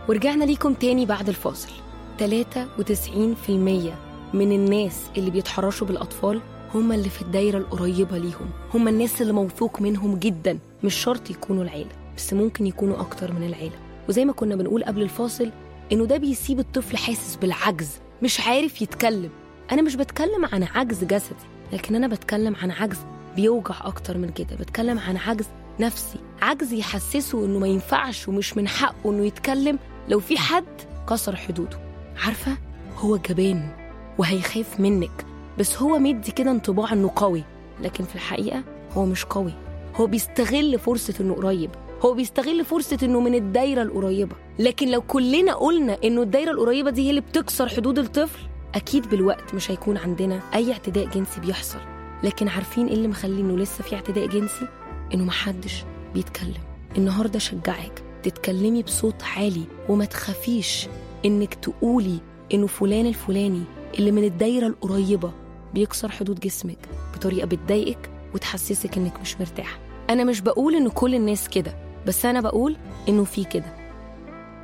ورجعنا ليكم تاني بعد الفاصل 93% من الناس اللي بيتحرشوا بالأطفال هم اللي في الدايرة القريبة ليهم هم الناس اللي موثوق منهم جدا مش شرط يكونوا العيلة بس ممكن يكونوا أكتر من العيلة وزي ما كنا بنقول قبل الفاصل إنه ده بيسيب الطفل حاسس بالعجز مش عارف يتكلم أنا مش بتكلم عن عجز جسدي لكن أنا بتكلم عن عجز بيوجع أكتر من كده بتكلم عن عجز نفسي عجز يحسسه إنه ما ينفعش ومش من حقه إنه يتكلم لو في حد كسر حدوده عارفة هو جبان وهيخاف منك بس هو مدي كده انطباع إنه قوي لكن في الحقيقة هو مش قوي هو بيستغل فرصة إنه قريب هو بيستغل فرصة إنه من الدايرة القريبة لكن لو كلنا قلنا إنه الدايرة القريبة دي هي اللي بتكسر حدود الطفل أكيد بالوقت مش هيكون عندنا أي اعتداء جنسي بيحصل لكن عارفين إيه اللي مخلي إنه لسه في اعتداء جنسي؟ إنه محدش بيتكلم النهاردة شجعك تتكلمي بصوت عالي وما تخافيش إنك تقولي إنه فلان الفلاني اللي من الدايرة القريبة بيكسر حدود جسمك بطريقة بتضايقك وتحسسك إنك مش مرتاحة أنا مش بقول إن كل الناس كده بس أنا بقول إنه في كده